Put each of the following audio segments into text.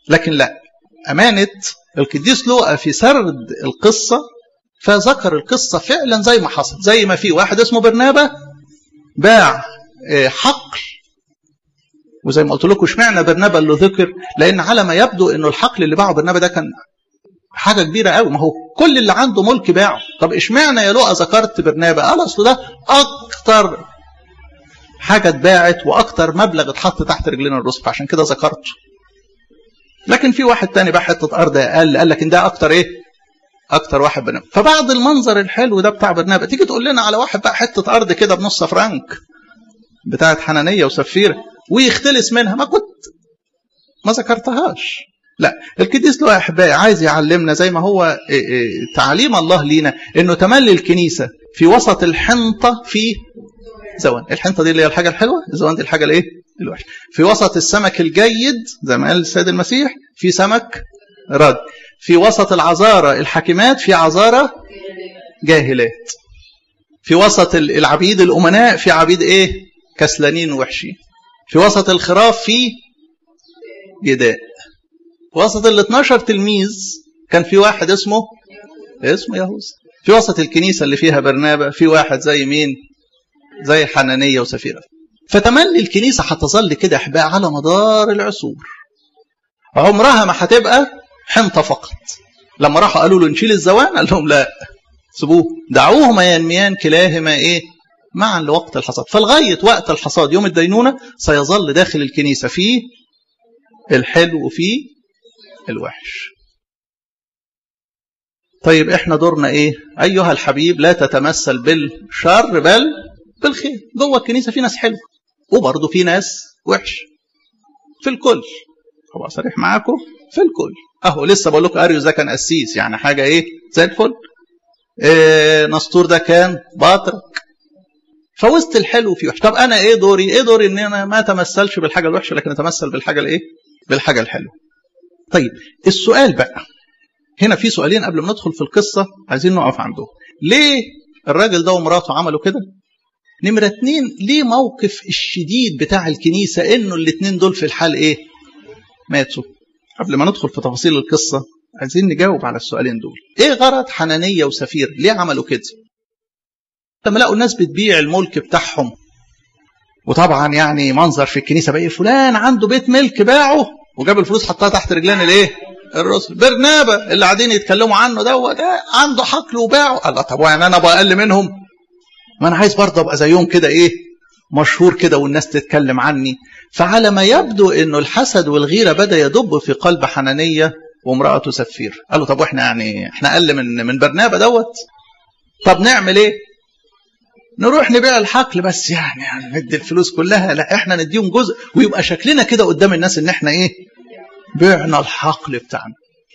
لكن لا أمانة القديس لوقا في سرد القصة فذكر القصة فعلا زي ما حصل زي ما في واحد اسمه برنابا باع حقل وزي ما قلت لكم اشمعنى برنابا اللي ذكر لان على ما يبدو انه الحقل اللي باعه برنابا ده كان حاجه كبيره قوي ما هو كل اللي عنده ملك باعه طب اشمعنى يا لؤى ذكرت برنابا قال اصل ده اكتر حاجه اتباعت واكتر مبلغ اتحط تحت رجلين الرسل فعشان كده ذكرته لكن في واحد تاني باع حته ارض اقل قال لك ان ده اكتر ايه اكتر واحد برنابا فبعد المنظر الحلو ده بتاع برنابا تيجي تقول لنا على واحد بقى حته ارض كده بنص فرنك بتاعت حنانيه وسفيره ويختلس منها ما كنت ما ذكرتهاش لا القديس له احبائي عايز يعلمنا زي ما هو تعليم الله لينا انه تملي الكنيسه في وسط الحنطه في زوان الحنطه دي اللي هي الحاجه الحلوه الزوان دي الحاجه الايه الوحشه في وسط السمك الجيد زي ما قال السيد المسيح في سمك رد في وسط العذارى الحاكمات في عذارى جاهلات في وسط العبيد الامناء في عبيد ايه كسلانين ووحشين في وسط الخراف في جداء في وسط ال 12 تلميذ كان في واحد اسمه اسمه يهوذا في وسط الكنيسه اللي فيها برنابا في واحد زي مين زي حنانيه وسفيره فتملي الكنيسه هتظل كده احباء على مدار العصور عمرها ما هتبقى حنطه فقط لما راحوا قالوا له نشيل الزوان قال لهم لا سيبوه دعوهما ينميان كلاهما ايه معا لوقت الحصاد فلغاية وقت الحصاد يوم الدينونة سيظل داخل الكنيسة فيه الحلو وفيه الوحش طيب احنا دورنا ايه ايها الحبيب لا تتمثل بالشر بل بالخير جوه الكنيسة في ناس حلوة وبرضه في ناس وحش في الكل هو صريح معاكم في الكل اهو لسه بقول لكم اريوس ده كان قسيس يعني حاجه ايه زي الفل إيه نسطور ده كان باطرك فوسط الحلو في وحش طب انا ايه دوري ايه دوري ان انا ما اتمثلش بالحاجه الوحشه لكن اتمثل بالحاجه الايه بالحاجه الحلوه طيب السؤال بقى هنا في سؤالين قبل ما ندخل في القصه عايزين نقف عندهم ليه الراجل ده ومراته عملوا كده نمرة اتنين ليه موقف الشديد بتاع الكنيسة انه الاتنين دول في الحال ايه ماتوا قبل ما ندخل في تفاصيل القصة عايزين نجاوب على السؤالين دول ايه غرض حنانية وسفير ليه عملوا كده لما لقوا الناس بتبيع الملك بتاعهم وطبعا يعني منظر في الكنيسه بقى فلان عنده بيت ملك باعه وجاب الفلوس حطها تحت رجلين الايه؟ الرسل برنابا اللي قاعدين يتكلموا عنه دوت ده عنده حقل وباعه الله طب يعني انا ابقى اقل منهم ما انا عايز برضه ابقى زيهم كده ايه مشهور كده والناس تتكلم عني فعلى ما يبدو انه الحسد والغيره بدا يدب في قلب حنانيه وامراته سفير قالوا طب واحنا يعني احنا اقل من من برنابا دوت طب نعمل ايه نروح نبيع الحقل بس يعني, يعني ندي الفلوس كلها لا احنا نديهم جزء ويبقى شكلنا كده قدام الناس ان احنا ايه بعنا الحقل بتاعنا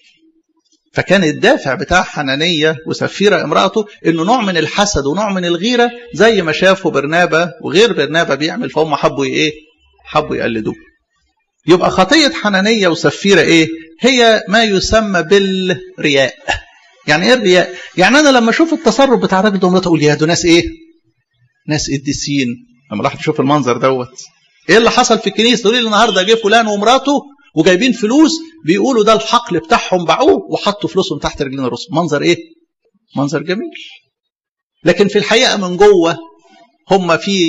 فكان الدافع بتاع حنانية وسفيرة امرأته انه نوع من الحسد ونوع من الغيرة زي ما شافوا برنابا وغير برنابا بيعمل فهم حبوا ايه حبوا يقلدوه يبقى خطية حنانية وسفيرة ايه هي ما يسمى بالرياء يعني ايه الرياء يعني انا لما اشوف التصرف بتاع الراجل ده ومراته اقول يا دول ناس ايه ناس قديسين لما راح تشوف المنظر دوت ايه اللي حصل في الكنيسه تقول لي النهارده جه فلان ومراته وجايبين فلوس بيقولوا ده الحقل بتاعهم باعوه وحطوا فلوسهم تحت رجلين الرسل منظر ايه منظر جميل لكن في الحقيقه من جوه هم في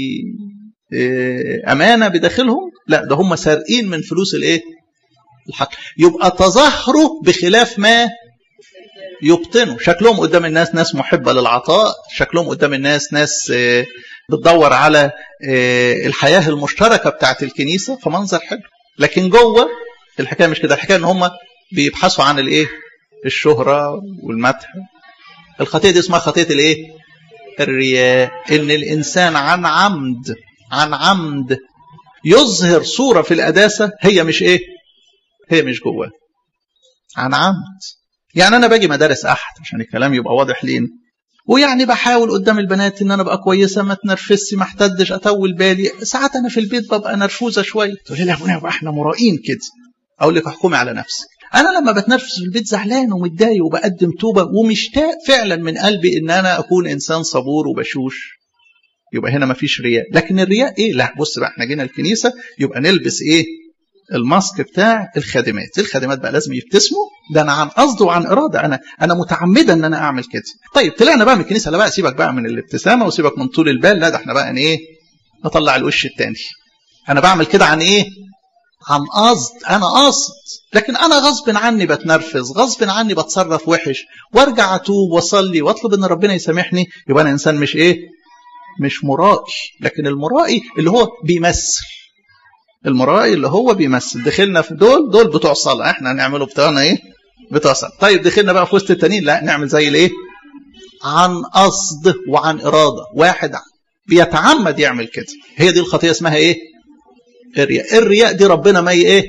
امانه بداخلهم لا ده هم سارقين من فلوس الايه الحقل يبقى تظاهروا بخلاف ما يبطنوا شكلهم قدام الناس ناس محبة للعطاء شكلهم قدام الناس ناس بتدور على الحياة المشتركة بتاعت الكنيسة فمنظر حلو لكن جوه الحكاية مش كده الحكاية ان هم بيبحثوا عن الايه الشهرة والمدح الخطية دي اسمها خطية الايه الرياء ان الانسان عن عمد عن عمد يظهر صورة في القداسة هي مش ايه هي مش جواه عن عمد يعني انا باجي مدارس احد عشان الكلام يبقى واضح لين ويعني بحاول قدام البنات ان انا ابقى كويسه ما تنرفزش ما احتدش اطول بالي ساعات انا في البيت ببقى نرفوزه شويه تقول لي يا ابونا يبقى احنا مرائين كده اقول لك احكمي على نفسك انا لما بتنرفز في البيت زعلان ومتضايق وبقدم توبه ومشتاق فعلا من قلبي ان انا اكون انسان صبور وبشوش يبقى هنا ما فيش رياء لكن الرياء ايه لا بص بقى احنا جينا الكنيسه يبقى نلبس ايه الماسك بتاع الخادمات الخادمات بقى لازم يبتسموا ده انا عن قصد وعن اراده انا انا متعمده ان انا اعمل كده طيب طلعنا بقى من الكنيسه لا بقى سيبك بقى من الابتسامه وسيبك من طول البال لا ده احنا بقى ايه نطلع الوش التاني انا بعمل كده عن ايه عن قصد انا قاصد لكن انا غصب عني بتنرفز غصب عني بتصرف وحش وارجع اتوب واصلي واطلب ان ربنا يسامحني يبقى انا انسان مش ايه مش مرائي لكن المرائي اللي هو بيمثل المرائي اللي هو بيمثل دخلنا في دول دول بتوع صلاه احنا هنعمله بتوعنا ايه بتوع صلاه طيب دخلنا بقى في وسط التانيين لا نعمل زي الايه عن قصد وعن اراده واحد بيتعمد يعمل كده هي دي الخطيه اسمها ايه الرياء الرياء دي ربنا ما ايه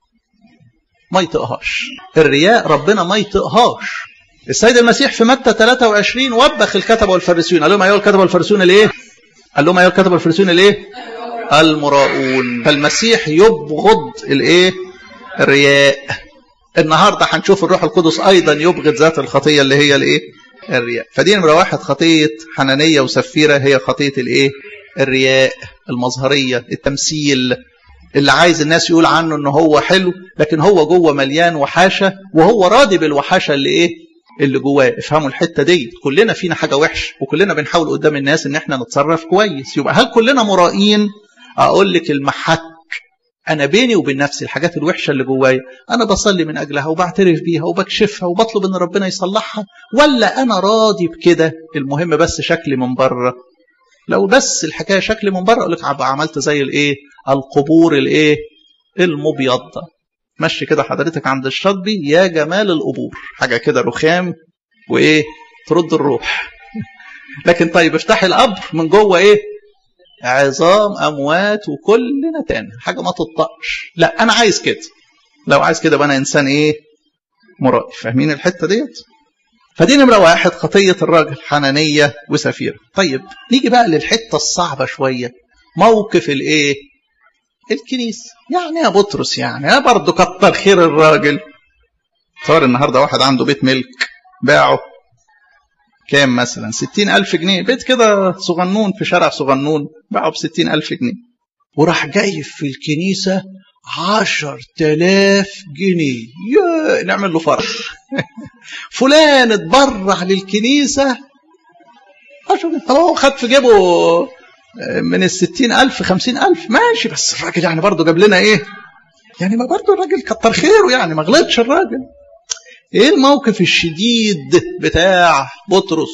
ما يطقهاش الرياء ربنا ما يطقهاش السيد المسيح في متى 23 وبخ الكتبه والفريسيون قال لهم ايها الكتبه والفريسيون الايه قال لهم ايها الكتبه والفريسيون الايه المراؤون فالمسيح يبغض الايه الرياء النهارده هنشوف الروح القدس ايضا يبغض ذات الخطيه اللي هي الايه الرياء فدي نمره واحد خطيه حنانيه وسفيره هي خطيه الايه الرياء المظهريه التمثيل اللي عايز الناس يقول عنه ان هو حلو لكن هو جوه مليان وحاشه وهو راضي بالوحاشه اللي ايه اللي جواه افهموا الحته دي كلنا فينا حاجه وحش وكلنا بنحاول قدام الناس ان احنا نتصرف كويس يبقى هل كلنا مرائين اقول لك المحك انا بيني وبين نفسي الحاجات الوحشه اللي جوايا انا بصلي من اجلها وبعترف بيها وبكشفها وبطلب ان ربنا يصلحها ولا انا راضي بكده المهم بس شكلي من بره لو بس الحكايه شكلي من بره اقول لك عملت زي الايه القبور الايه المبيضه مشي كده حضرتك عند الشطبي يا جمال القبور حاجه كده رخام وايه ترد الروح لكن طيب افتحي القبر من جوه ايه عظام اموات وكلنا تاني حاجه ما تطقش لا انا عايز كده لو عايز كده بقى انا انسان ايه مرائي فاهمين الحته ديت فدي نمره واحد خطيه الراجل حنانيه وسفيره طيب نيجي بقى للحته الصعبه شويه موقف الايه الكنيسه يعني يا بطرس يعني يا برضه كتر خير الراجل صار النهارده واحد عنده بيت ملك باعه كام مثلا ستين ألف جنيه بيت كده صغنون في شارع صغنون باعه بستين ألف جنيه وراح جايب في الكنيسة عشر تلاف جنيه يا نعمل له فرح فلان اتبرع للكنيسة عشر طب هو خد في جيبه من الستين ألف خمسين ألف ماشي بس الراجل يعني برضه جاب لنا إيه يعني ما برضه الراجل كتر خيره يعني ما غلطش الراجل ايه الموقف الشديد بتاع بطرس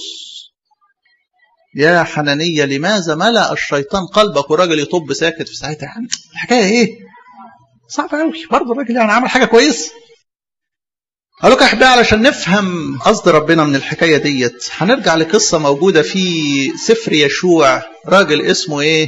يا حنانية لماذا ملأ الشيطان قلبك وراجل يطب ساكت في ساعتها يعني الحكاية ايه صعبة قوي برضه الراجل يعني عمل حاجة كويسة أقول لك أحبائي علشان نفهم قصد ربنا من الحكاية ديت هنرجع لقصة موجودة في سفر يشوع راجل اسمه إيه؟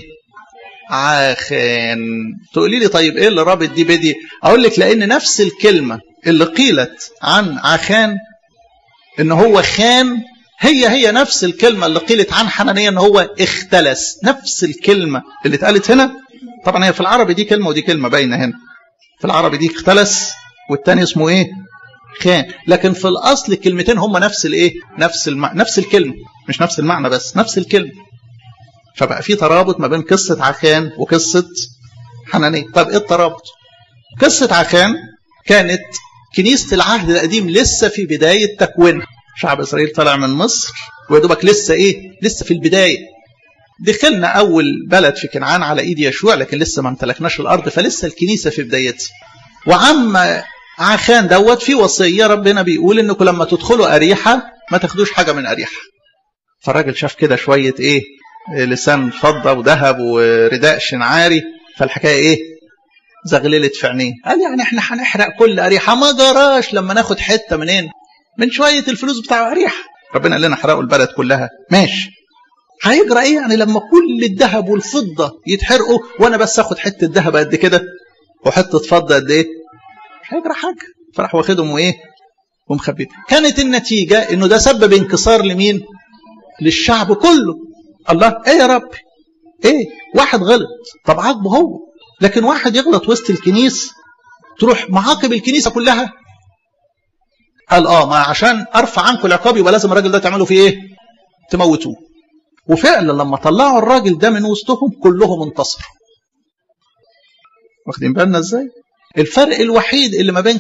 عاخان تقولي لي طيب إيه اللي رابط دي بدي؟ أقول لك لأن نفس الكلمة اللي قيلت عن عخان إن هو خان هي هي نفس الكلمة اللي قيلت عن حنانية إن هو اختلس نفس الكلمة اللي اتقالت هنا طبعا هي في العربي دي كلمة ودي كلمة باينة هنا في العربي دي اختلس والتاني اسمه إيه؟ خان لكن في الاصل الكلمتين هم نفس الايه نفس المعنى نفس الكلمه مش نفس المعنى بس نفس الكلمه فبقى في ترابط ما بين قصه عخان وقصه حنانيه طب ايه الترابط قصه عخان كانت كنيسه العهد القديم لسه في بدايه تكوينها شعب اسرائيل طلع من مصر ويدوبك لسه ايه لسه في البدايه دخلنا اول بلد في كنعان على ايد يشوع لكن لسه ما امتلكناش الارض فلسه الكنيسه في بدايتها وعم عخان دوت في وصيه ربنا بيقول انكم لما تدخلوا اريحه ما تاخدوش حاجه من اريحه فالراجل شاف كده شويه ايه لسان فضه وذهب ورداء شنعاري فالحكايه ايه زغللت في عينيه قال يعني احنا هنحرق كل اريحه ما جراش لما ناخد حته منين من شويه الفلوس بتاع اريحه ربنا قال لنا احرقوا البلد كلها ماشي هيجرى ايه يعني لما كل الذهب والفضه يتحرقوا وانا بس اخد حته ذهب قد كده وحته فضه قد ايه مش هيجرى حاجه فراح واخدهم وايه ومخبيهم كانت النتيجه انه ده سبب انكسار لمين للشعب كله الله ايه يا رب ايه واحد غلط طب عاقبه هو لكن واحد يغلط وسط الكنيس تروح معاقب الكنيسه كلها قال اه ما عشان ارفع عنكم العقاب يبقى لازم الراجل ده تعملوا فيه ايه تموتوه وفعلا لما طلعوا الراجل ده من وسطهم كلهم انتصروا واخدين بالنا ازاي الفرق الوحيد اللي ما بين